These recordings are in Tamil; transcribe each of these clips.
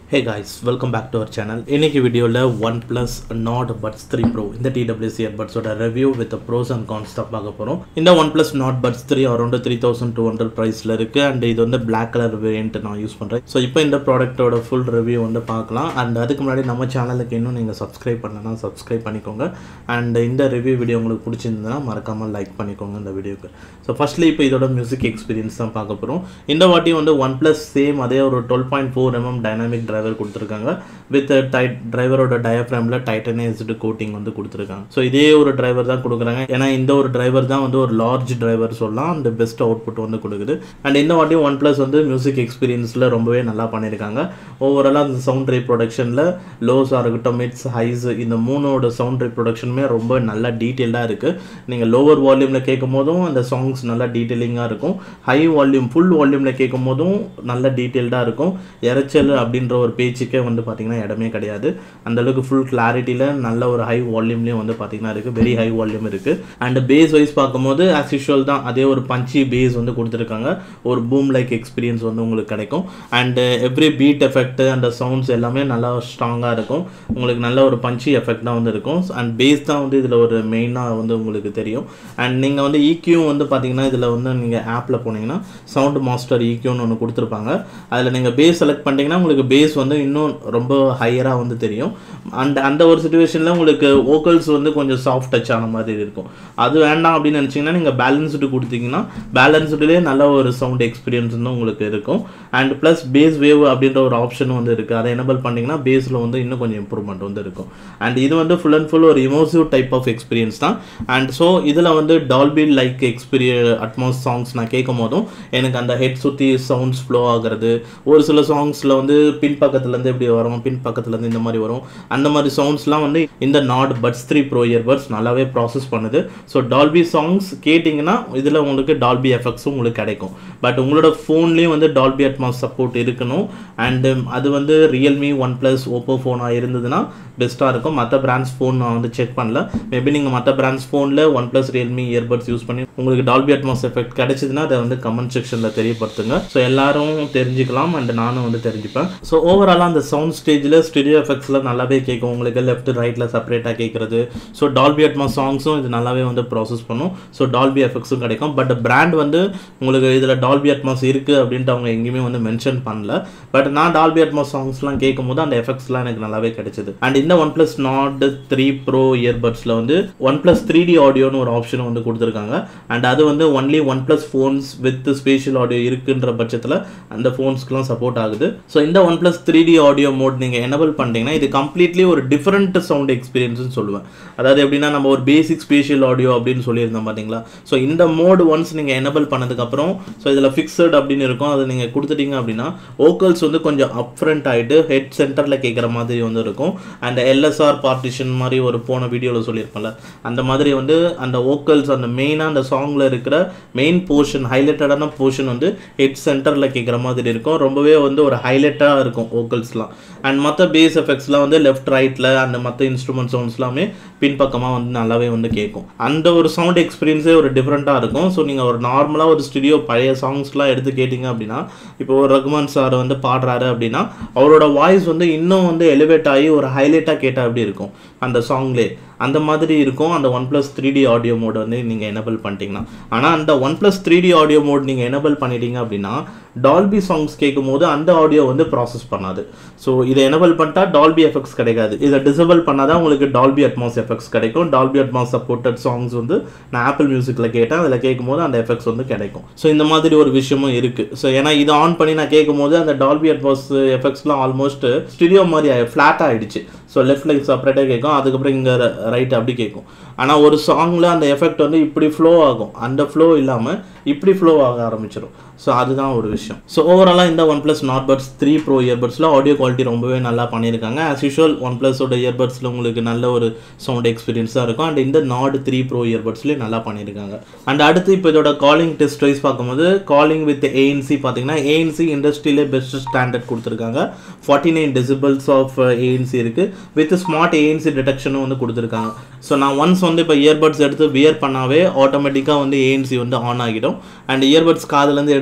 Hey guys welcome back to our channel இன்னைக்கு வீடியோவில் one plus Nord puts three Pro இந்த டிடபிள்யூசி பட்ஸோட review with pros and cons தான் பார்க்க போகிறோம் இந்த one plus Nord puts three around three thousand two hundred ப்ரைஸில் இருக்குது அண்ட் இது வந்து பிளாக் கலர் வேரியன்ட் நான் யூஸ் பண்ணுறேன் ஸோ இப்போ இந்த ப்ராடக்ட்டோட ஃபுல் ரிவ்யூ வந்து பார்க்கலாம் அண்ட் அதுக்கு முன்னாடி நம்ம சேனலுக்கு இன்னும் நீங்கள் சப்ஸ்கிரைப் பண்ணனா சப்ஸ்கிரைப் பண்ணிக்கோங்க அண்ட் இந்த ரிவ்யூ வீடியோ உங்களுக்கு பிடிச்சிருந்ததுன்னா மறக்காமல் லைக் பண்ணிக்கோங்க இந்த வீடியோக்கு ஸோ ஃபர்ஸ்ட்லி இப்போ இதோட மியூசிக் எக்ஸ்பீரியன்ஸ் தான் பார்க்க போகிறோம் இந்த வாட்டி வந்து ஒன் ப்ளஸ் சேம் அதே ஒரு twelve point four mm dynamic driver கொடுத்துருக்காங்க வித் டைட் டிரைவரோட டயஃப்ராமில் டைட்டனைஸ்டு கோட்டிங் வந்து கொடுத்துருக்காங்க ஸோ இதே ஒரு டிரைவர் தான் கொடுக்குறாங்க ஏன்னா இந்த ஒரு டிரைவர் தான் வந்து ஒரு லார்ஜ் டிரைவர் சொல்லலாம் அந்த பெஸ்ட் அவுட்புட் வந்து கொடுக்குது அண்ட் இந்த வாட்டி ஒன் ப்ளஸ் வந்து மியூசிக் எக்ஸ்பீரியன்ஸில் ரொம்பவே நல்லா பண்ணியிருக்காங்க ஓவராலாக அந்த சவுண்ட் ரீப்ரொடக்ஷனில் லோஸாக இருக்கட்டும் மிட்ஸ் ஹைஸ் இந்த மூணோட சவுண்ட் ரீப்ரொடக்ஷனுமே ரொம்ப நல்லா டீட்டெயில்டாக இருக்குது நீங்கள் லோவர் வால்யூமில் கேட்கும் போதும் அந்த சாங்ஸ் நல்லா டீட்டெயிலிங்காக இருக்கும் ஹை வால்யூம் ஃபுல் வால்யூமில் கேட்கும் போதும் நல்ல டீட்டெயில்டாக இருக்கும் இறைச்சல் அப்படின்ற ஒரு பேச்சுக்கே வந்து பார்த்திங்கன்னா இடமே கிடையாது அந்த அளவுக்கு ஃபுல் கிளாரிட்டியில் நல்ல ஒரு ஹை வால்யூம்லேயும் வந்து பார்த்திங்கன்னா இருக்குது வெரி ஹை வால்யூம் இருக்குது அண்ட் பேஸ் வைஸ் பார்க்கும்போது ஆஸ் யூஷுவல் தான் அதே ஒரு பஞ்சி பேஸ் வந்து கொடுத்துருக்காங்க ஒரு பூம் லைக் எக்ஸ்பீரியன்ஸ் வந்து உங்களுக்கு கிடைக்கும் அண்ட் எவ்ரி பீட் எஃபெக்ட் அந்த சவுண்ட்ஸ் எல்லாமே நல்லா ஸ்ட்ராங்காக இருக்கும் உங்களுக்கு நல்ல ஒரு பஞ்சி எஃபெக்ட் தான் வந்து இருக்கும் அண்ட் பேஸ் தான் வந்து இதில் ஒரு மெயினாக வந்து உங்களுக்கு தெரியும் அண்ட் நீங்கள் வந்து ஈக்யூ வந்து பார்த்தீங்கன்னா இதில் வந்து நீங்கள் ஆப்பில் போனீங்கன்னா சவுண்ட் மாஸ்டர் ஈக்யூன்னு ஒன்று கொடுத்துருப்பாங்க அதில் நீங்கள் பேஸ் செலக்ட் பண்ணிட்டீங்கன்னா உங்களுக்கு பேஸ் வந்து இன்னும் ரொம்ப ஹையராக வந்து தெரியும் அண்ட் அந்த ஒரு சுச்சுவேஷனில் உங்களுக்கு வோக்கல்ஸ் வந்து கொஞ்சம் சாஃப்ட் டச் ஆன மாதிரி இருக்கும் அது வேண்டாம் அப்படின்னு நினச்சிங்கன்னா நீங்கள் பேலன்ஸ்டு கொடுத்தீங்கன்னா பேலன்ஸ்டுலேயே நல்ல ஒரு சவுண்ட் எக்ஸ்பீரியன்ஸ் வந்து உங்களுக்கு இருக்கும் அண்ட் ப்ளஸ் பேஸ் வேவ் அப்படின்ற ஒரு ஆப்ஷனும் வந்து இருக்குது அதை எனபிள் பண்ணிங்கன்னா பேஸில் வந்து இன்னும் கொஞ்சம் இம்ப்ரூவ்மெண்ட் வந்து இருக்கும் அண்ட் இது வந்து ஃபுல் அண்ட் ஃபுல் ஒரு இமோசிவ் டைப் ஆஃப் எக்ஸ்பீரியன்ஸ் தான் அண்ட் ஸோ இதில் வந்து Dolby like experience Atmos songs நான் கேட்கும் போதும் எனக்கு அந்த ஹெட் சுற்றி சவுண்ட்ஸ் ஃப்ளோ ஆகிறது ஒரு சில சாங்ஸில் வந்து பின் பக்கத்துலேருந்து எப்படி வரும் பின் பக்கத்துலேருந்து இந்த மாதிரி வரும் அந்த மாதிரி சவுண்ட்ஸ்லாம் வந்து இந்த Nord puts three Pro earbuds நல்லாவே ப்ராசஸ் பண்ணுது ஸோ டால்பி சாங்ஸ் கேட்டிங்கன்னா இதில் உங்களுக்கு டால்பி எஃபெக்ட்ஸும் உங்களுக்கு கிடைக்கும் பட் உங்களோட ஃபோன்லேயும் வந்து டால்பி அட்மாஸ் சப்போர்ட் இருக்கணும் அண்டு அது வந்து ரியல்மி ஒன் ப்ளஸ் ஓப்போ ஃபோனாக இருந்ததுன்னா பெஸ்ட்டாக இருக்கும் மற்ற பிராண்ட்ஸ் ஃபோன் நான் வந்து செக் பண்ணல மேபி நீங்கள் மற்ற பிராண்ட்ஸ் ஃபோனில் OnePlus Realme earbuds use பண்ணி உங்களுக்கு டால்பி அட்மாஸ் எஃபெக்ட் கிடைச்சதுன்னா அதை வந்து கமெண்ட் செக்ஷனில் தெரியப்படுத்துங்க ஸோ எல்லாரும் தெரிஞ்சுக்கலாம் அண்ட் நானும் வந்து தெரிஞ்சுப்பேன் ஸோ ஓவராலாக அந்த சவுண்ட் ஸ்டேஜில் ஸ்டுடியோ எஃபெக்ட்ஸில் நல்லாவே கேட்கும் உங்களுக்கு லெஃப்ட் ரைட்டில் செப்பரேட்டாக கேட்குறது ஸோ டால்பி அட்மாஸ் சாங்ஸும் இது நல்லாவே வந்து ப்ராசஸ் பண்ணும் ஸோ டால்பி எஃபெக்ட்ஸும் கிடைக்கும் பட் பிராண்ட் வந்து உங்களுக்கு இதில் டால்பி அட்மாஸ் இருக்குது அப்படின்ட்டு அவங்க எங்கேயுமே வந்து மென்ஷன் பண்ணல பட் நான் டால்பி அட்மாஸ் சாங்ஸ்லாம் கேட்கும் போது அந்த எஃபெக்ட்ஸ்லாம் எனக்கு நல்லாவே கிடைச்சது அண்ட் இந்த one plus Nord three Pro இயர்பட்ஸில் வந்து ஒன் ப்ளஸ் த்ரீ டி ஆடியோன்னு ஒரு ஆப்ஷன் வந்து கொடுத்துருக்காங்க அண்ட் அது வந்து only OnePlus phones with spatial audio இருக்குன்ற பட்சத்தில் அந்த ஃபோன்ஸ்க்குலாம் சப்போர்ட் ஆகுது ஸோ இந்த one OnePlus three D audio mode நீங்கள் எனபிள் பண்ணிட்டீங்கன்னா இது கம்ப்ளீட்லி ஒரு டிஃப்ரெண்ட் சவுண்ட் எக்ஸ்பீரியன்ஸ்னு சொல்லுவேன் அதாவது எப்படின்னா நம்ம ஒரு பேசிக் ஸ்பேஷியல் ஆடியோ அப்படின்னு சொல்லியிருந்தோம் பார்த்தீங்களா ஸோ இந்த மோடு ஒன்ஸ் நீங்கள் எனபிள் பண்ணதுக்கப்புறம் ஸோ இதில் ஃபிக்ஸட் அப்படின்னு இருக்கும் அதை நீங்கள் கொடுத்துட்டீங்க அப்படின்னா ஓக்கல்ஸ் வந்து கொஞ்சம் அப் ஃப்ரண்ட் ஆகிட்டு ஹெட் சென்டரில் கேட்குற மாதிரி வந்து இருக்கும் அண்ட் எல்எஸ்ஆர் பார்ட்டிஷன் மாதிரி ஒரு போன வீடியோவில் சொல்லியிருப்பேன்ல அந்த மாதிரி வந்து அந்த ஓக்கல்ஸ் அந்த மெயினாக அந்த சாங்கில் இருக்கிற மெயின் போர்ஷன் ஹைலைட்டடான போர்ஷன் வந்து ஹெட் சென்டரில் கேட்குற மாதிரி இருக்கும் ரொம்பவே வந்து ஒரு ஹைலைட்டாக இருக்கும் ஓக்கல்ஸ்லாம் அண்ட் மற்ற பேஸ் எஃபெக்ட்ஸ்லாம் வந்து லெஃப்ட் ரைட்டில் அந்த மற்ற இன்ஸ்ட்ருமெண்ட் சவுண்ட்ஸ் எல்லாமே பின்பக்கமாக வந்து நல்லாவே வந்து கேட்கும் அந்த ஒரு சவுண்ட் எக்ஸ்பீரியன்ஸே ஒரு டிஃப்ரெண்ட்டாக இருக்கும் ஸோ நீங்கள் ஒரு நார்மலாக ஒரு ஸ்டுடியோ பழைய சாங்ஸ்லாம் எடுத்து கேட்டிங்க அப்படின்னா இப்போ ஒரு ரகுமான் சார் வந்து பாடுறாரு அப்படின்னா அவரோட வாய்ஸ் வந்து இன்னும் வந்து எலிவேட் ஆகி ஒரு ஹைலைட்டாக கேட்டால் அப்படி இருக்கும் அந்த சாங்லேயே அந்த மாதிரி இருக்கும் அந்த OnePlus three D audio mode வந்து நீங்கள் எனபிள் பண்ணிட்டீங்கன்னா ஆனால் அந்த OnePlus three D audio mode நீங்கள் எனபிள் பண்ணிட்டீங்க அப்படின்னா டால்பி சாங்ஸ் கேட்கும் போது அந்த ஆடியோ வந்து ப்ராசஸ் பண்ணாது ஸோ இதை எனபிள் பண்ணிட்டா டால்பி எஃபெக்ட்ஸ் கிடைக்காது இதை டிசபிள் பண்ணால் தான் உங்களுக்கு டால்பி அட்மாஸ் எஃபெக்ட்ஸ் கிடைக்கும் டால்பி அட்மாஸ் சப்போர்ட்டட் சாங்ஸ் வந்து நான் ஆப்பிள் மியூசிக்கில் கேட்டேன் அதில் கேட்கும் போது அந்த எஃபெக்ட்ஸ் வந்து கிடைக்கும் ஸோ இந்த மாதிரி ஒரு விஷயமும் இருக்குது ஸோ ஏன்னா இதை ஆன் பண்ணி நான் கேட்கும் போது அந்த டால்பி அட்மாஸ் எஃபெக்ட்ஸ்லாம் ஆல்மோஸ்ட் ஸ்டுடியோ மாதிரி ஃப்ளாட் ஆகிடுச்சு ஸோ லெஃப்ட் லெக் செப்பரேட்டாக கேட்கும் அதுக்கப்புறம் இங்கே ரைட் அப்படி கேட்கும் ஆனால் ஒரு சாங்கில் அந்த எஃபெக்ட் வந்து இப்படி ஃப்ளோ ஆகும் அந்த ஃப்ளோ இல்லாமல் இப்படி ஃப்ளோ ஆக ஆரம்பிச்சிடும் ஸோ அதுதான் ஒரு விஷயம் ஸோ ஓவராலாக இந்த one plus Nord puts three Pro இயர்பட்ஸில் ஆடியோ குவாலிட்டி ரொம்பவே நல்லா பண்ணியிருக்காங்க ஆஸ் யூஷுவல் ஒன் ப்ளஸோட இயர்பட்ஸில் உங்களுக்கு நல்ல ஒரு சவுண்ட் எக்ஸ்பீரியன்ஸ் தான் இருக்கும் அண்ட் இந்த நாட் த்ரீ ப்ரோ இயர்பட்ஸ்லேயும் நல்லா பண்ணியிருக்காங்க அண்ட் அடுத்து இப்போ இதோட காலிங் டெஸ்ட் வைஸ் பார்க்கும்போது காலிங் வித் ஏஎன்சி பார்த்தீங்கன்னா ஏஎன்சி இண்டஸ்ட்ரியிலே பெஸ்ட் ஸ்டாண்டர்ட் கொடுத்துருக்காங்க forty nine decibels of ANC இருக்குது வித் ஸ்மார்ட் ஏஎன்சி டிடெக்ஷனும் வந்து கொடுத்துருக்காங்க ஸோ நான் ஒன்ஸ் வந்து இப்போ இயர்பட்ஸ் எடுத்து வியர் பண்ணாவே ஆட்டோமேட்டிக்காக வந்து ஏஎன்சி வந்து ஆன் ஆகிடும் அண்ட் இயர்பட்ஸ் காதுலேருந்து எடுத்து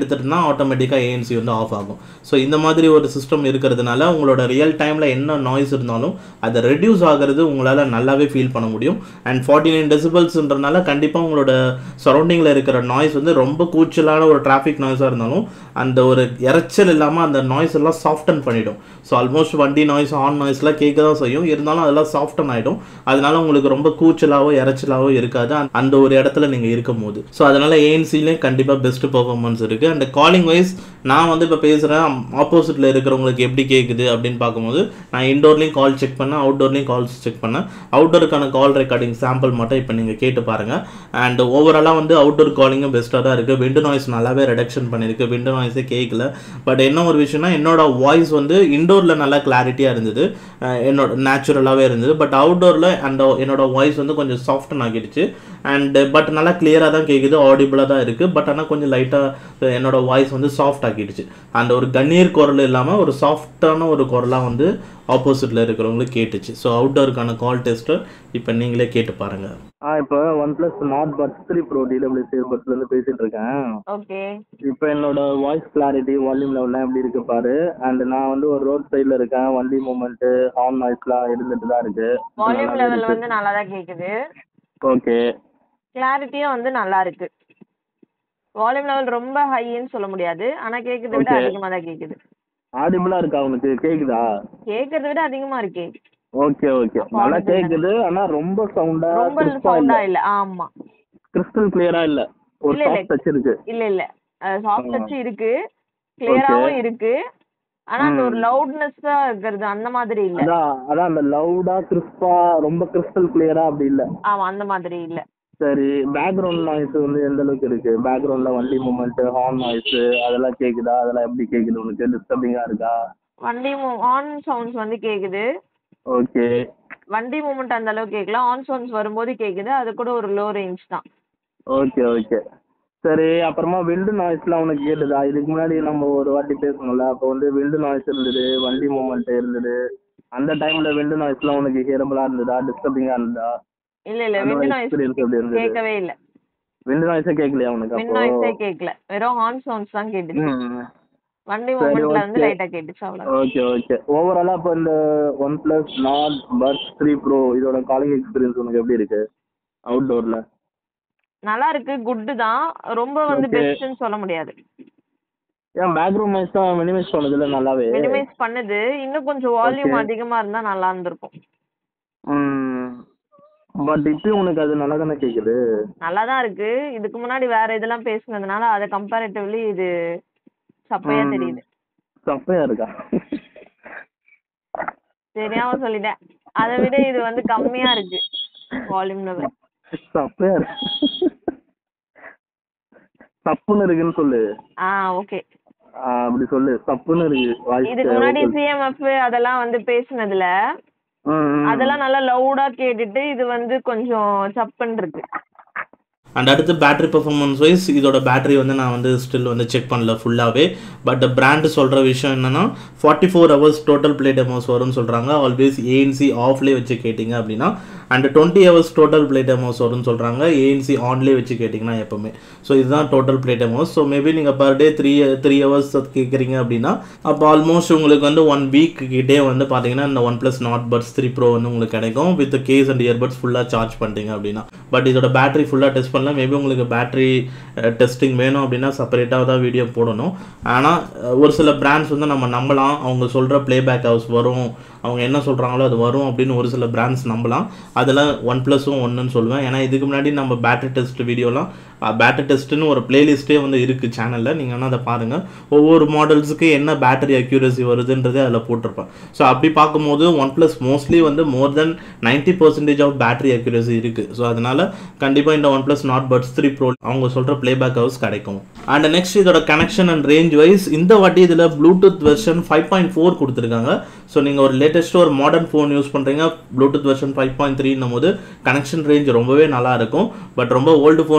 எடுத்துட்டுனா ஆட்டோமேட்டிக்காக ஏஎன்சி வந்து ஆஃப் ஆகும் ஸோ இந்த மாதிரி ஒரு சிஸ்டம் இருக்கிறதுனால உங்களோட ரியல் டைமில் என்ன நாய்ஸ் இருந்தாலும் அதை ரெடியூஸ் ஆகிறது உங்களால் நல்லாவே ஃபீல் பண்ண முடியும் அண்ட் ஃபார்ட்டி நைன் டெசிபல்ஸ்ன்றனால கண்டிப்பாக உங்களோட சரௌண்டிங்கில் இருக்கிற நாய்ஸ் வந்து ரொம்ப கூச்சலான ஒரு டிராஃபிக் நாய்ஸாக இருந்தாலும் அந்த ஒரு இரைச்சல் இல்லாமல் அந்த நாய்ஸ் எல்லாம் சாஃப்டன் பண்ணிடும் ஸோ ஆல்மோஸ்ட் வண்டி நாய்ஸ் ஆன் நாய்ஸ்லாம் கேட்க தான் செய்யும் இருந்தாலும் அதெல்லாம் சாஃப்டன் ஆகிடும் அதனால உங்களுக்கு ரொம்ப கூச்சலாவோ இறைச்சலாவோ இருக்காது அந்த- அந்த ஒரு இடத்துல நீங்கள் இருக்கும் போது ஸோ அதனால ஏஎன்சிலையும் கண்டிப்பாக பெஸ்ட் பெர்ஃபார்மன்ஸ் இருக்குது அண்ட் காலிங் வைஸ் நான் வந்து இப்போ பேசுகிறேன் ஆப்போசிட்டில் இருக்கிறவங்களுக்கு எப்படி கேட்குது அப்படின்னு பார்க்கும்போது நான் இன்டோர்லேயும் கால் செக் பண்ணேன் அவுட்டோர்லேயும் கால்ஸ் செக் பண்ணேன் அவுட்டோருக்கான கால் ரெக்கார்டிங் சாம்பிள் மட்டும் இப்போ நீங்கள் கேட்டு பாருங்கள் அண்ட் ஓவராலாக வந்து அவுட்டோர் காலிங்கும் பெஸ்ட்டாக தான் இருக்குது விண்டோ நாய்ஸ் நல்லாவே ரெடக்ஷன் பண்ணியிருக்கு விண்டோ நாய்ஸே கேட்கல பட் என்ன ஒரு விஷயம்னா என்னோட வாய்ஸ் வந்து இண்டோரில் நல்லா கிளாரிட்டியாக இருந்தது அஹ் என்னோட நேச்சுரலாகவே இருந்தது பட் அவுட்டோரில் அந்த என்னோட வாய்ஸ் வந்து கொஞ்சம் சாஃப்டன் ஆகிடுச்சு அண்ட் பட் நல்லா கிளியராக தான் கேட்குது ஆடிபிளாக தான் இருக்குது பட் ஆனால் கொஞ்சம் லைட்டாக என்னோட வாய்ஸ் வந்து சாஃப்ட் ஆக்கிடுச்சு அந்த ஒரு கண்ணீர் குரல் இல்லாமல் ஒரு சாஃப்டான ஒரு குரலாக வந்து ஆப்போசிட்டில் இருக்கிறவங்களுக்கு கேட்டுச்சு ஸோ அவுட்டோருக்கான கால் டெஸ்ட்டை இப்போ நீங்களே கேட்டு பாருங்கள் ஆ இப்போ one plus Nord puts three Pro TWS பட்ஸ்லேருந்து பேசிட்டு இருக்கேன் ஓகே இப்போ என்னோட வாய்ஸ் கிளாரிட்டி வால்யூம் லெவல்லாம் எப்படி இருக்கு பாரு அண்ட் நான் வந்து ஒரு ரோட் சைடில் இருக்கேன் வண்டி மூமெண்ட்டு ஹார்ன் நாய்ஸ்லாம் இருந்துட்டு தான் இருக்கு வால்யூம் லெவல் வந்து நல்லா தான் கேக்குது ஓகே கிளாரிட்டியும் வந்து நல்லா இருக்கு வால்யூம் லெவல் ரொம்ப ஹைன்னு சொல்ல முடியாது ஆனா கேக்குறத விட Okay. அதிகமா தான் கேக்குது ஆடிபிளாக இருக்கா உனக்கு கேக்குதா கேக்குறத விட அதிகமா இருக்கே ஓகே ஓகே அப்ப நல்லா audible கேக்குது ஆனா ரொம்ப சவுண்டா ரொம்ப கிறிஸ்பா சவுண்டா இல்ல இல்ல ஆமா கிறிஸ்டல் கிளியரா இல்ல ஒரு இல்ல, இல்ல. சாஃப்ட் டச் இருக்கு இல்ல இல்ல சாஃப்ட் ஆ. டச் இருக்கு கிளியராவும் இருக்கு ஆனா அந்த ஒரு ம். லவுட்னஸ் தான் இருக்கிறது அந்த மாதிரி இல்ல அதான் அதான் அந்த லவுடா கிறிஸ்பா ரொம்ப கிறிஸ்டல் கிளியரா அப்படி இல்ல ஆமா அந்த மாதிரி இல்ல சரி பேக்ரவுண்ட் நாய்ஸ் வந்து எந்த அளவுக்கு இருக்கு பேக்ரவுண்ட்ல வண்டி மூமெண்ட் ஹார்ன் நாய்ஸ் அதெல்லாம் கேக்குதா அதெல்லாம் எப்படி கேக்குது உனக்கு டிஸ்டர்பிங்கா இருக்கா வண்டி ஆன் சவுண்ட்ஸ் வந்து கேக்குது ஓகே வண்டி மூமெண்ட் அந்த அளவுக்கு கேட்கல ஆன் சவுண்ட்ஸ் வரும்போது கேக்குது அது கூட ஒரு லோ ரேஞ்ச் தான் ஓகே ஓகே சரி அப்புறமா விண்டு நாய்ஸ்லாம் உனக்கு கேட்டுதா இதுக்கு முன்னாடி நம்ம ஒரு வாட்டி பேசணும்ல அப்போ வந்து விண்டு நாய்ஸ் இருந்தது வண்டி மூமெண்ட் இருந்தது அந்த டைம்ல விண்டு நாய்ஸ்லாம் உனக்கு ஹியரபிளா இருந்ததா டிஸ்டர்பிங்கா இருந்ததா இல்ல இல்ல அந்த விண்ட் நாய்ஸ் எக்ஸ்பீரியன்ஸ் எப்படி இருந்தது கேட்கவே இல்ல விண்டு நாய்ஸே கேட்கலையா உனக்கு விண்ட் அப்போ நாய்ஸே கேட்கல வெறும் ஹார்ன் சவுண்ட்ஸ் தான் கேட்டுச்சு ம் வண்டி சரி, மூமெண்ட்ல வந்து okay. லைட்டா கேட்டுச்சு அவ்வளவு ஓகே ஓகே ஓவராலா இப்போ இந்த OnePlus Nord puts three Pro இதோட காலிங் எக்ஸ்பீரியன்ஸ் உனக்கு எப்படி இருக்கு அவுட்டோர்ல நல்லா இருக்கு குட் தான் ரொம்ப வந்து Okay. பெஸ்ட்னு சொல்ல முடியாது ஏன் பேக்ரவுண்ட் நாய்ஸ் தான் மினிமைஸ் பண்ணதுல நல்லாவே மினிமைஸ் பண்ணுது இன்னும் கொஞ்சம் வால்யூம் Okay. அதிகமா இருந்தா நல்லா இருந்திருக்கும் பட் இப்பயும் உனக்கு அது நல்லா தானே கேக்குது நல்லா தான் இருக்கு இதுக்கு முன்னாடி வேற இதெல்லாம் பேசுனதுனால அதை கம்பேரிட்டிவ்லி இது சப்பையா ம். தெரியுது சப்பையா இருக்கா தெரியாம சொல்லிட்டேன் அதை விட இது வந்து கம்மியா இருக்கு வால்யூம் லெவல் சப்பையா இருக்கு தப்புன்னு இருக்குன்னு சொல்லு ஆ ஓகே ஆ, அப்படி சொல்லு தப்புன்னு இருக்கு வாய்ஸ் இதுக்கு முன்னாடி சிஎம்எஃப் அதெல்லாம் வந்து பேசுனதுல அதெல்லாம் நல்லா லவுடா கேட்டுட்டு இது வந்து கொஞ்சம் சப்புன்னு இருக்கு அண்ட் அடுத்து பேட்டரி பெர்ஃபார்மன்ஸ் வைஸ் இதோட பேட்டரி வந்து நான் வந்து ஸ்டில் வந்து செக் பண்ணல ஃபுல்லாகவே பட் பிராண்டு சொல்கிற விஷயம் என்னன்னா forty four hours total play times வரும்னு சொல்கிறாங்க ஆல்வேஸ் ஏஎன்சி ஆஃப்லேயே வச்சு கேட்டிங்க அப்படின்னா and twenty hours total play times வரும்னு சொல்கிறாங்க ஏஎன்சி ஆன்லேயே வச்சு கேட்டிங்கன்னா எப்போவுமே ஸோ இதுதான் total play times so maybe நீங்கள் per day three three hours கேட்குறீங்க அப்படின்னா அப்போ ஆல்மோஸ்ட் உங்களுக்கு வந்து ஒன் வீக் கிட்டே வந்து பார்த்தீங்கன்னா இந்த one plus Nord puts three Pro வந்து உங்களுக்கு கிடைக்கும் வித் கேஸ் அண்ட் இயர்பட்ஸ் ஃபுல்லாக சார்ஜ் பண்ணிட்டீங்க அப்படின்னா பட் இதோட பேட்டரி ஃபுல்லாக டெஸ்ட் பண்ணல மேபி உங்களுக்கு பேட்டரி டெஸ்டிங் வேணும் அப்படின்னா செப்பரேட்டாக தான் வீடியோ போடணும் ஆனால் ஒரு சில பிராண்ட்ஸ் வந்து நம்ம நம்பலாம் அவங்க சொல்கிற ப்ளேபேக் ஹவுஸ் வரும் அவங்க என்ன சொல்கிறாங்களோ அது வரும் அப்படின்னு ஒரு சில பிராண்ட்ஸ் நம்பலாம் அதில் ஒன் ப்ளஸும் ஒன்றுன்னு சொல்லுவேன் ஏன்னா இதுக்கு முன்னாடி நம்ம பேட்டரி டெஸ்ட் வீடியோலாம் பேட்டரி டெஸ்ட்டுன்னு ஒரு பிளேலிஸ்ட்டே வந்து இருக்குது சேனலில் நீங்கள் வேணால் அதை பாருங்கள் ஒவ்வொரு மாடல்ஸுக்கு என்ன பேட்டரி அக்யூரசி வருதுன்றதே அதில் போட்டிருப்பேன் ஸோ அப்படி பார்க்கும்போது ஒன் ப்ளஸ் மோஸ்ட்லி வந்து more than ninety percentage of battery accuracy இருக்குது ஸோ அதனால் கண்டிப்பாக இந்த one plus Nord puts three Pro அவங்க சொல்கிற ப்ளேபேக் ஹவுஸ் கிடைக்கும் அண்ட் நெக்ஸ்ட் இதோட கனெக்ஷன் அண்ட் ரேஞ்ச் வைஸ் இந்த வாட்டி இதில் Bluetooth version five point four கொடுத்துருக்காங்க ஸோ நீங்கள் ஒரு லேட்டஸ்ட் ஒரு மாடர்ன் ஃபோன் யூஸ் பண்ணுறீங்க ப்ளூடூத் வெர்ஷன் ஃபைவ் பாயிண்ட் த்ரீன்னும் போது கனெக்ஷன் ரேஞ்ச் ரொம்பவே நல்லா இருக்கும் பட் ரொம்ப ஓல்டு ஃபோன்ஸ் யூஸ் பண்ணுறீங்க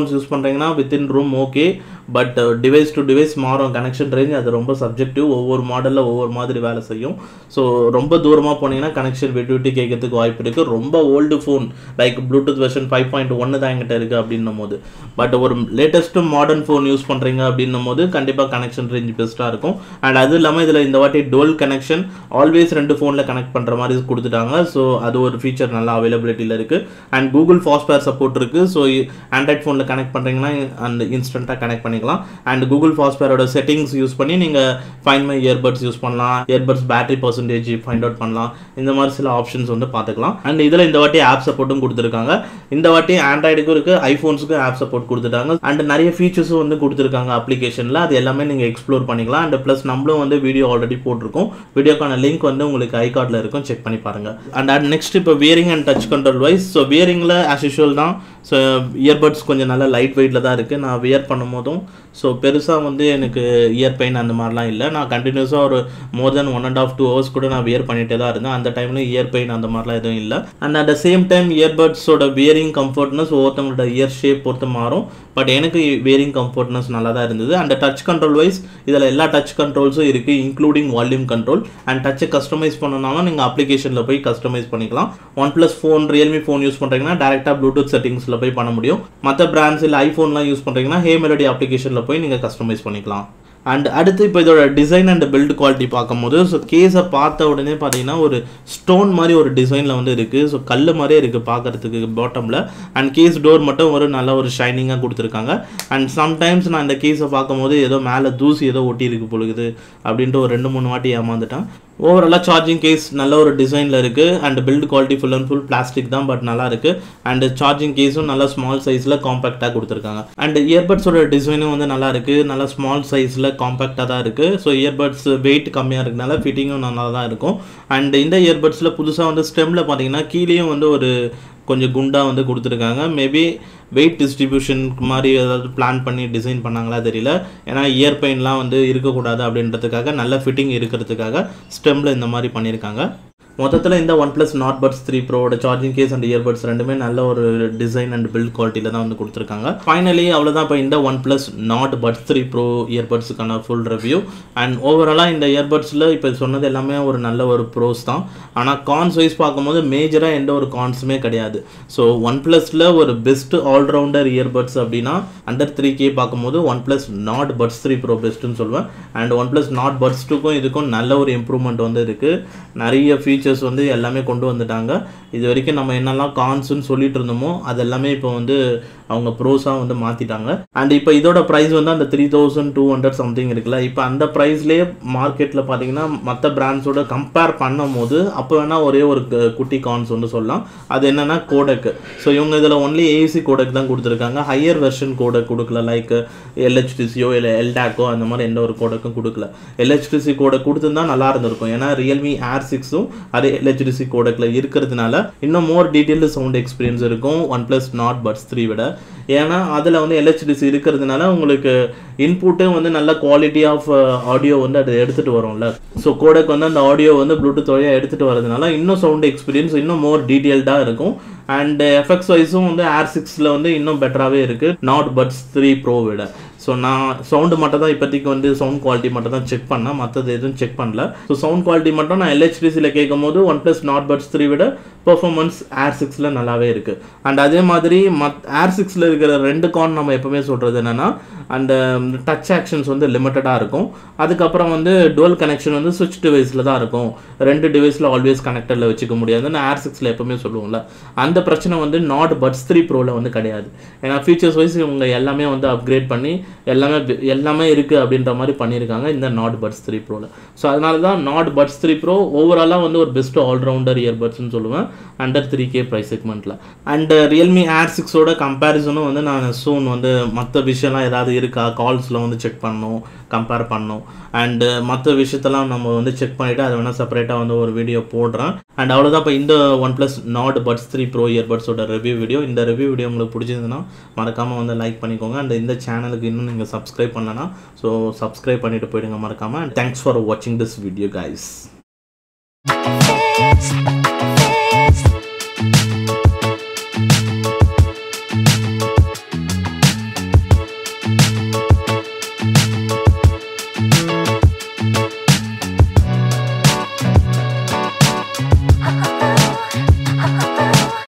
பண்ணுறீங்கன்னா within room okay but device to device மாறும் கனெக்ஷன் ரேஞ்ச் அது ரொம்ப சப்ஜெக்டிவ் ஒவ்வொரு மாடலில் ஒவ்வொரு மாதிரி வேலை செய்யும் ஸோ ரொம்ப தூரமாக போனீங்கன்னா கனெக்ஷன் விட்டு விட்டு கேட்கறதுக்கு வாய்ப்பு இருக்குது ரொம்ப old phone like Bluetooth version five point ஒன்று தான் என்கிட்ட இருக்குது அப்படின்னும் போது பட் ஒரு லேட்டஸ்ட்டு மாடர்ன் ஃபோன் யூஸ் பண்ணுறீங்க அப்படின்னும் போது கண்டிப்பாக கனெக்ஷன் ரேஞ்ச் பெஸ்ட்டாக இருக்கும் அண்ட் அது இல்லாமல் இதில் இந்த வாட்டி டோல் கனெக்ஷன் ஆல்வேஸ் ரெண்டு ஃபோனில் கனெக்ட் பண்ணுற மாதிரி கொடுத்துட்டாங்க ஸோ அது ஒரு ஃபீச்சர் நல்லா அவைலபிலிட்டியில் இருக்குது அண்ட் கூகுள் ஃபாஸ்ட்வேர் சப்போர்ட் இருக்குது ஸோ ஆண்ட்ராய்ட் ஃபோனில் கனெக்ட் பண்ணுறீங்கன்னா அந்த இன்ஸ்டண்ட்டாக கனெக்ட் பண்ணிக்கலாம் அண்ட் கூகுள் ஃபாஸ்ட்வேரோட செட்டிங்ஸ் யூஸ் பண்ணி நீங்கள் ஃபைன் மை இயர்பட்ஸ் யூஸ் பண்ணலாம் earbuds battery percentage find out பண்ணலாம் இந்த மாதிரி சில ஆப்ஷன்ஸ் வந்து பார்த்துக்கலாம் அண்ட் இதில் இந்த வாட்டி ஆப் சப்போர்ட்டும் கொடுத்துருக்காங்க இந்த வாட்டி ஆண்ட்ராய்டுக்கும் இருக்குது ஐஃபோன்ஸுக்கும் ஆப் சப்போர்ட் கொடுத்துட்டாங்க அண்ட் நிறைய ஃபீச்சர்ஸும் வந்து கொடுத்துருக்காங்க அப்ளிகேஷனில் அது எல்லாமே நீங்கள் எக்ஸ்ப்ளோர் பண்ணிக்கலாம் அண்ட் ப்ளஸ் நம்மளும் வந்து வீடியோ ஆல்ரெடி போட்டிருக்கோம் வீடியோக்கான லிங்க் வந்து உங்களுக்கு ஐ கார்டில் இருக்கும் செக் பண்ணி பாருங்கள் அண்ட் அண்ட் நெக்ஸ்ட் இப்போ wearing and touch control wise so வியரிங்கில் ஆஸ் யூஷுவல் தான் ஸோ இயர்பட்ஸ் கொஞ்சம் நல்லா லைட் வெயிட்டில் தான் இருக்குது நான் வியர் பண்ணும் போதும் ஸோ பெருசாக வந்து எனக்கு இயர் பெயின் அந்த மாதிரிலாம் இல்லை நான் கண்டினியூஸாக ஒரு more than one and half two hours கூட நான் வியர் பண்ணிகிட்டே தான் இருந்தேன் அந்த டைமில் இயர் பெயின் அந்த மாதிரிலாம் எதுவும் இல்லை and at the same time இயர்பட்ஸோட வியரிங் கம்ஃபர்ட்னஸ் ஒவ்வொருத்தவங்களோட இயர் ஷேப் பொறுத்து மாறும் பட் எனக்கு வியரிங் கம்ஃபர்ட்னஸ் நல்லா தான் இருந்தது அண்ட் டச் கண்ட்ரோல் வைஸ் இதில் எல்லா டச் கண்ட்ரோல்ஸும் இருக்குது இன்க்ளூடிங் வால்யூம் கண்ட்ரோல் அண்ட் டச்சை கஸ்டமைஸ் பண்ணனாலும் நீங்கள் அப்ளிகேஷனில் போய் கஸ்டமைஸ் பண்ணிக்கலாம் OnePlus phone Realme phone use பண்ணுறீங்கன்னா டேரெக்டாக ப்ளூடூத் செட்டிங்ஸில் போய் பண்ண முடியும் மற்ற பிராண்ட்ஸ் இல்லை ஐஃபோன்லாம் யூஸ் பண்ணுறீங்கன்னா ஹே மெலடி அப்ளிகேஷனில் போய் நீங்கள் கஸ்டமைஸ் பண்ணிக்கலாம் அண்ட் அடுத்து இப்போ இதோட டிசைன் அண்ட் பில்ட் குவாலிட்டி பார்க்கும்போது ஸோ கேஸை பார்த்த உடனே பார்த்தீங்கன்னா ஒரு ஸ்டோன் மாதிரி ஒரு டிசைனில் வந்து இருக்குது ஸோ கல் மாதிரியே இருக்குது பார்க்குறதுக்கு பாட்டமில் அண்ட் கேஸ் டோர் மட்டும் ஒரு நல்ல ஒரு ஷைனிங்காக கொடுத்துருக்காங்க அண்ட் சம்டைம்ஸ் நான் இந்த கேஸை பார்க்கும்போது ஏதோ மேலே தூசி ஏதோ ஒட்டி இருக்கு பொழுது அப்படின்ட்டு ஒரு ரெண்டு மூணு வாட்டி ஏமாந்துட்டேன் ஓவராலாக சார்ஜிங் கேஸ் நல்ல ஒரு டிசைனில் இருக்குது and build quality full and full plastic தான் பட் நல்லா இருக்குது அண்ட் சார்ஜிங் கேஸும் நல்லா ஸ்மால் சைஸில் காம்பேக்டாக கொடுத்துருக்காங்க அண்ட் இயர்பட்ஸோட டிசைனும் வந்து நல்லா இருக்குது நல்லா ஸ்மால் சைஸில் காம்பேக்டாக தான் இருக்குது ஸோ இயர்பட்ஸ் வெயிட் கம்மியாக இருக்கனால ஃபிட்டிங்கும் நல்லா தான் இருக்கும் அண்ட் இந்த இயர்பட்ஸில் புதுசாக வந்து ஸ்டெம்மில் பார்த்தீங்கன்னா கீழேயும் வந்து ஒரு கொஞ்சம் குண்டாக வந்து கொடுத்துருக்காங்க மேபி வெயிட் டிஸ்ட்ரிபியூஷன் மாதிரி ஏதாவது பிளான் பண்ணி டிசைன் பண்ணாங்களா தெரியல ஏன்னா இயர் பெயின்லாம் வந்து இருக்கக்கூடாது அப்படின்றதுக்காக நல்ல ஃபிட்டிங் இருக்கிறதுக்காக ஸ்டெம்மில் இந்த மாதிரி பண்ணியிருக்காங்க மொத்தத்தில் இந்த one plus Nord puts three ப்ரோட சார்ஜிங் கேஸ் அண்ட் இயர்பட்ஸ் ரெண்டுமே நல்ல ஒரு டிசைன் அண்ட் பில்ட் குவாலிட்டியில் தான் வந்து கொடுத்துருக்காங்க ஃபைனலி அவ்வளோதான் இப்போ இந்த one plus Nord puts three Pro இயர்பட்ஸுக்கான ஃபுல் ரிவ்யூ அண்ட் ஓவராலாக இந்த இயர்பட்ஸில் இப்போ சொன்னது எல்லாமே ஒரு நல்ல ஒரு ப்ரோஸ் தான் ஆனால் கான்ஸ் வைஸ் பார்க்கும்போது மேஜராக எந்த ஒரு கான்ஸுமே கிடையாது ஸோ ஒன் ப்ளஸில் ஒரு பெஸ்ட் ஆல்ரவுண்டர் இயர்பட்ஸ் அப்படின்னா அண்டர் த்ரீ கே பார்க்கும்போது one plus Nord puts three Pro பெஸ்ட்டுன்னு சொல்லுவேன் and one plus Nord Buds டூக்கும் இதுக்கும் நல்ல ஒரு இம்ப்ரூவ்மெண்ட் வந்து இருக்குது நிறைய ஃபீச்சர்ஸ் வந்து எல்லாமே கொண்டு வந்துட்டாங்க இது வரைக்கும் நம்ம என்னெல்லாம் கான்ஸ்னு சொல்லிட்டு இருந்தோமோ அது எல்லாமே இப்போ வந்து அவங்க ப்ரோஸாக வந்து மாற்றிட்டாங்க அண்ட் இப்போ இதோட ப்ரைஸ் வந்து அந்த three thousand two hundred something இருக்குல்ல இப்போ அந்த ப்ரைஸ்லேயே மார்க்கெட்டில் பார்த்தீங்கன்னா மற்ற பிராண்ட்ஸோட கம்பேர் பண்ணும் போது அப்போ வேணால் ஒரே ஒரு கு- குட்டி கான்ஸ் வந்து சொல்லலாம் அது என்னென்னா கோடக்கு ஸோ இவங்க இதில் ஒன்லி ஏசி கோடக் தான் கொடுத்துருக்காங்க ஹையர் வெர்ஷன் கோடக் கொடுக்கல லைக் எல்ஹெச்டிசியோ இல்லை எல்டாக்கோ அந்த மாதிரி எந்த ஒரு கோடக்கும் கொடுக்கல எல்ஹெச்டிசி கோடக் கொடுத்துருந்தா நல்லா இருந்திருக்கும் ஏன்னா ரியல்மி ஏர் சிக்ஸும் அதே எல்ஹெச்டிசி கோடக்கில் இருக்கிறதுனால இன்னும் மோர் டீட்டெயில்டு சவுண்ட் எக்ஸ்பீரியன்ஸ் இருக்கும் one plus Nord puts three விட ஏன்னா அதில் வந்து எல்ஹெச்டிசி இருக்கிறதுனால உங்களுக்கு இன்புட்டும் வந்து நல்ல குவாலிட்டி ஆஃப் ஆடியோ வந்து அது எடுத்துகிட்டு வரும்ல ஸோ கோடக் வந்து அந்த ஆடியோ வந்து ப்ளூடூத் வழியாக எடுத்துகிட்டு வரதுனால இன்னும் சவுண்ட் எக்ஸ்பீரியன்ஸ் இன்னும் மோர் டீட்டெயில்டாக இருக்கும் அண்ட் எஃபெக்ட்ஸ் வைஸும் வந்து ஏர் சிக்ஸில் வந்து இன்னும் பெட்டராகவே இருக்குது நாட் பட்ஸ் த்ரீ ப்ரோ விட ஸோ நான் சவுண்டு மட்டும் தான் இப்போதைக்கு வந்து சவுண்ட் குவாலிட்டி மட்டும் தான் செக் பண்ணேன் மற்றது எதுவும் செக் பண்ணல ஸோ சவுண்ட் குவாலிட்டி மட்டும் நான் எல்ஹெச்டிசியில் கேட்கும் போது one plus Nord puts three விட பெர்ஃபார்மன்ஸ் ஏர் சிக்ஸில் நல்லாவே இருக்குது அண்ட் அதே மாதிரி மத் ஏர் சிக்ஸில் இருக்கிற ரெண்டு கான் நம்ம எப்பவுமே சொல்கிறது என்னென்னா அந்த டச் ஆக்ஷன்ஸ் வந்து லிமிட்டடாக இருக்கும் அதுக்கப்புறம் வந்து டுவல் கனெக்ஷன் வந்து சுவிட்ச் டிவைஸில் தான் இருக்கும் ரெண்டு டிவைஸில் ஆல்வேஸ் கனெக்டரில் வச்சுக்க முடியாதுன்னு ஏர் சிக்ஸில் எப்பவுமே சொல்லுவோம்ல அந்த பிரச்சனை வந்து நாட் பட்ஸ் த்ரீ ப்ரோவில் வந்து கிடையாது ஏன்னா ஃபீச்சர்ஸ் வைஸ் இவங்க எல்லாமே வந்து அப்கிரேட் பண்ணி எல்லாமே பி- எல்லாமே இருக்குது அப்படின்ற மாதிரி பண்ணியிருக்காங்க இந்த நாட் பட்ஸ் த்ரீ ப்ரோவில் ஸோ அதனால தான் நாட் பட்ஸ் த்ரீ ப்ரோ ஓவராலாக வந்து ஒரு பெஸ்ட் ஆல்ரவுண்டர் இயர்பட்ஸ்னு சொல்லுவேன் அண்டர் த்ரீ கே ப்ரைஸ் செக்மெண்ட்டில் அண்ட் ரியல்மி ஏர் சிக்ஸோட கம்பேரிசனும் வந்து நான் சூன் வந்து மற்ற விஷயம்லாம் ஏதாவது இருக்கா கால்ஸில் வந்து செக் பண்ணணும் கம்பேர் பண்ணணும் அண்டு மற்ற விஷயத்தெல்லாம் நம்ம வந்து செக் பண்ணிவிட்டு அதை வேணால் செப்பரேட்டாக வந்து ஒரு வீடியோ போடுறேன் அண்ட் அவ்வளோதான் இப்போ இந்த one plus Nord puts three pro இயர்பட்ஸோட ரிவ்யூ வீடியோ இந்த ரிவ்யூ வீடியோ உங்களுக்கு பிடிச்சிருந்ததுன்னா மறக்காமல் வந்து லைக் பண்ணிக்கோங்க அண்ட் இந்த சேனலுக்கு இன்னும் நீங்கள் சப்ஸ்கிரைப் பண்ணலன்னா ஸோ சப்ஸ்கிரைப் பண்ணிட்டு போயிடுங்க மறக்காமல் தேங்க்ஸ் ஃபார் வாட்சிங் திஸ் வீடியோ கைஸ் It's